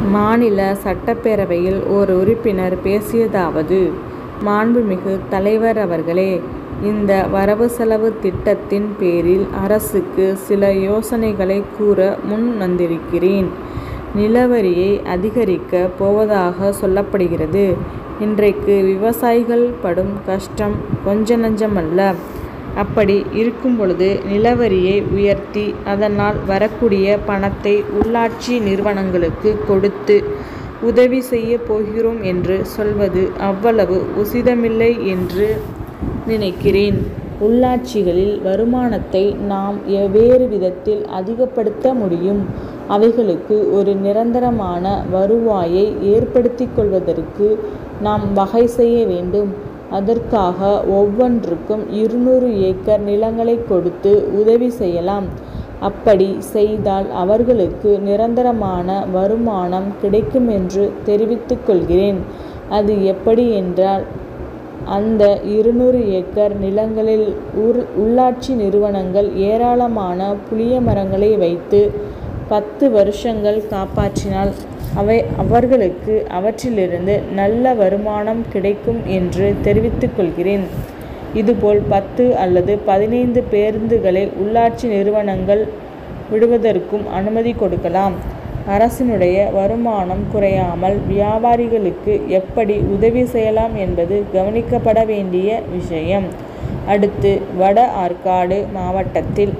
மாநில சட்டப்பேரவையில் ஓர் உறுப்பினர் பேசியதாவது மாண்புமிகு தலைவர் அவர்களே இந்த வரவு செலவு திட்டத்தின் பேரில் அரசுக்கு சில யோசனைகளை கூற முன் வந்திருக்கிறேன். நிலவரியை அதிகரிக்கப் போவதாக சொல்லப்படுகிறது. இன்றைக்கு விவசாயிகள் படும் கஷ்டம் கொஞ்ச நஞ்சமல்ல. அப்படி இருக்கும்பொழுது நிலவரியை உயர்த்தி அதனால் வரக்கூடிய பணத்தை உள்ளாட்சி நிறுவனங்களுக்கு கொடுத்து உதவி செய்யப் போகிறோம் என்று சொல்வது அவ்வளவு உசிதமில்லை என்று நினைக்கிறேன். உள்ளாட்சிகளில் வருமானத்தை நாம் வேறு விதத்தில் அதிகப்படுத்த முடியும். அவைகளுக்கு ஒரு நிரந்தரமான வருவாயை ஏற்படுத்திக் கொள்வதற்கு நாம் வகை செய்ய வேண்டும். அதற்காக ஒவ்வொன்றுக்கும் இருநூறு ஏக்கர் நிலங்களைக் கொடுத்து உதவி செய்யலாம். அப்படி செய்தால் அவர்களுக்கு நிரந்தரமான வருமானம் கிடைக்கும் என்று தெரிவித்துக் கொள்கிறேன். அது எப்படி என்றால் அந்த இருநூறு ஏக்கர் நிலங்களில் உள்ளாட்சி நிறுவனங்கள் ஏராளமான புளிய மரங்களை வைத்து பத்து வருஷங்கள் காப்பாற்றினால் அவர்களுக்கு அவற்றிலிருந்து நல்ல வருமானம் கிடைக்கும் என்று தெரிவித்துக் கொள்கிறேன். இதுபோல் பத்து அல்லது பதினைந்து பேருந்துகளை உள்ளாட்சி நிறுவனங்கள் விடுவதற்கும் அனுமதி கொடுக்கலாம். அரசினுடைய வருமானம் குறையாமல் வியாபாரிகளுக்கு எப்படி உதவி செய்யலாம் என்பது கவனிக்கப்பட வேண்டிய விஷயம். அடுத்து வட ஆற்காடு மாவட்டத்தில்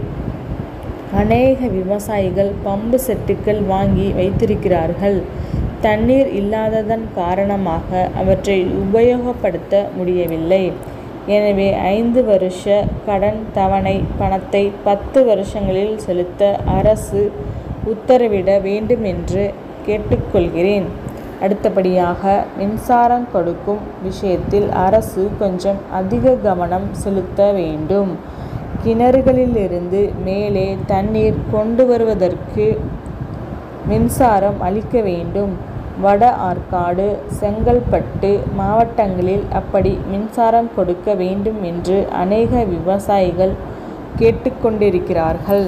அனேக விவசாயிகள் பம்பு செட்டுகள் வாங்கி வைத்திருக்கிறார்கள். தண்ணீர் இல்லாததன் காரணமாக அவற்றை உபயோகப்படுத்த முடியவில்லை. எனவே ஐந்து வருஷ கடன் தவணை பணத்தை பத்து வருஷங்களில் செலுத்த அரசு உத்தரவிட வேண்டுமென்று கேட்டுக் கொள்கிறேன். அடுத்தபடியாக மின்சாரம் கொடுக்கும் விஷயத்தில் அரசு கொஞ்சம் அதிக கவனம் செலுத்த வேண்டும். கிணறுகளிலிருந்து மேலே தண்ணீர் கொண்டு வருவதற்கு மின்சாரம் அளிக்க வேண்டும். வட ஆற்காடு செங்கல்பட்டு மாவட்டங்களில் அப்படி மின்சாரம் கொடுக்க வேண்டும் என்று அனேக விவசாயிகள் கேட்டுக் கொண்டிருக்கிறார்கள்.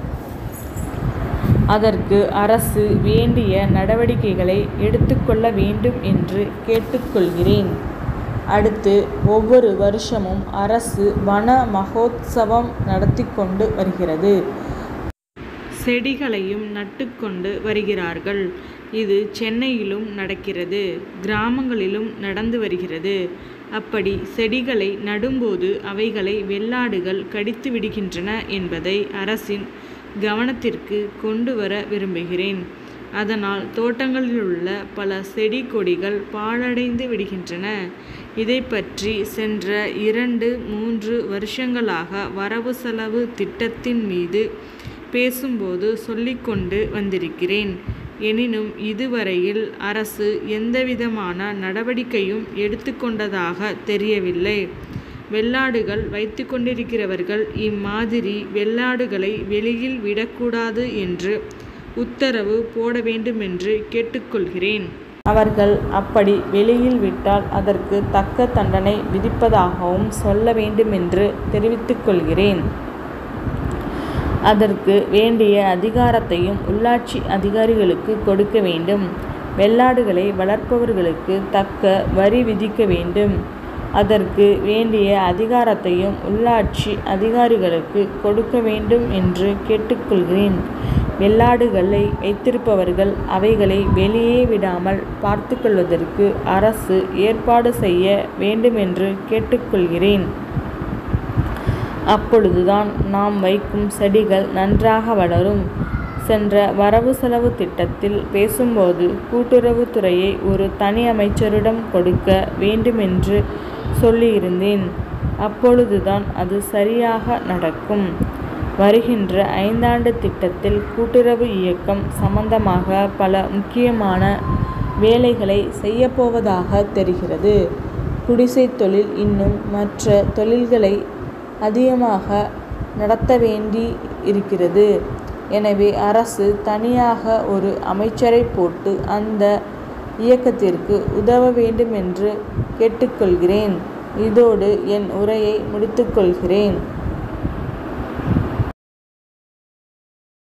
அதற்கு அரசு வேண்டிய நடவடிக்கைகளை எடுத்துக் கொள்ள வேண்டும் என்று கேட்டுக் கொள்கிறேன். அடுத்து ஒவ்வொரு வருஷமும் அரசு வன மகோத்சவம் நடத்திக் கொண்டு வருகிறது. செடிகளையும் நட்டுக் கொண்டு வருகிறார்கள். இது சென்னையிலும் நடக்கிறது. கிராமங்களிலும் நடந்து வருகிறது. அப்படி செடிகளை நடும்போது அவைகளை வெள்ளாடுகள் கடித்து விடுகின்றன என்பதை அரசின் கவனத்திற்கு கொண்டு வர விரும்புகிறேன். அதனால் தோட்டங்களிலுள்ள பல செடி கொடிகள் பாழடைந்து விடுகின்றன. இதைப்பற்றி சென்ற இரண்டு மூன்று வருஷங்களாக வரவு செலவு திட்டத்தின் மீது பேசும்போது சொல்லிக் கொண்டு வந்திருக்கிறேன். எனினும் இதுவரையில் அரசு எந்தவிதமான நடவடிக்கையும் எடுத்துக் கொண்டதாக தெரியவில்லை. வெள்ளாடுகள் வைத்துக் கொண்டிருக்கிறவர்கள் இம்மாதிரி வெள்ளாடுகளை வெளியில் விடக்கூடாது என்று உத்தரவு போட வேண்டுமென்று கேட்டுக் கொள்கிறேன். அவர்கள் அப்படி வெளியில் விட்டால் அதற்கு தக்க தண்டனை விதிப்பதாகவும் சொல்ல வேண்டுமென்று தெரிவித்துக் கொள்கிறேன். அதற்கு வேண்டிய அதிகாரத்தையும் உள்ளாட்சி அதிகாரிகளுக்கு கொடுக்க வேண்டும். வெள்ளாடுகளை வளர்ப்பவர்களுக்கு தக்க வரி விதிக்க வேண்டும். அதற்கு வேண்டிய அதிகாரத்தையும் உள்ளாட்சி அதிகாரிகளுக்கு கொடுக்க வேண்டும் என்று கேட்டுக் கொள்கிறேன். வெள்ளாடுகளை வைத்திருப்பவர்கள் அவைகளை வெளியே விடாமல் பார்த்துக் கொள்வதற்கு அரசு ஏற்பாடு செய்ய வேண்டுமென்று கேட்டுக் கொள்கிறேன். அப்பொழுதுதான் நாம் வைக்கும் செடிகள் நன்றாக வளரும். சென்ற வரவு செலவு திட்டத்தில் பேசும்போது கூட்டுறவுத் துறையை ஒரு தனி அமைச்சரிடம் கொடுக்க வேண்டுமென்று சொல்லியிருந்தேன். அப்பொழுதுதான் அது சரியாக நடக்கும். வருகின்ற ஐந்தாண்டு திட்டத்தில் கூட்டுறவு இயக்கம் சம்பந்தமாக பல முக்கியமான வேலைகளை செய்யப்போவதாகத் தெரிகிறது. குடிசைத் தொழில் இன்னும் மற்ற தொழில்களை அதிகமாக நடத்த வேண்டி இருக்கிறது. எனவே அரசு தனியாக ஒரு அமைச்சரைப் போட்டு அந்த இயக்கத்திற்கு உதவ வேண்டுமென்று கேட்டுக் கொள்கிறேன். இதோடு என் உரையை முடித்துக் கொள்கிறேன்.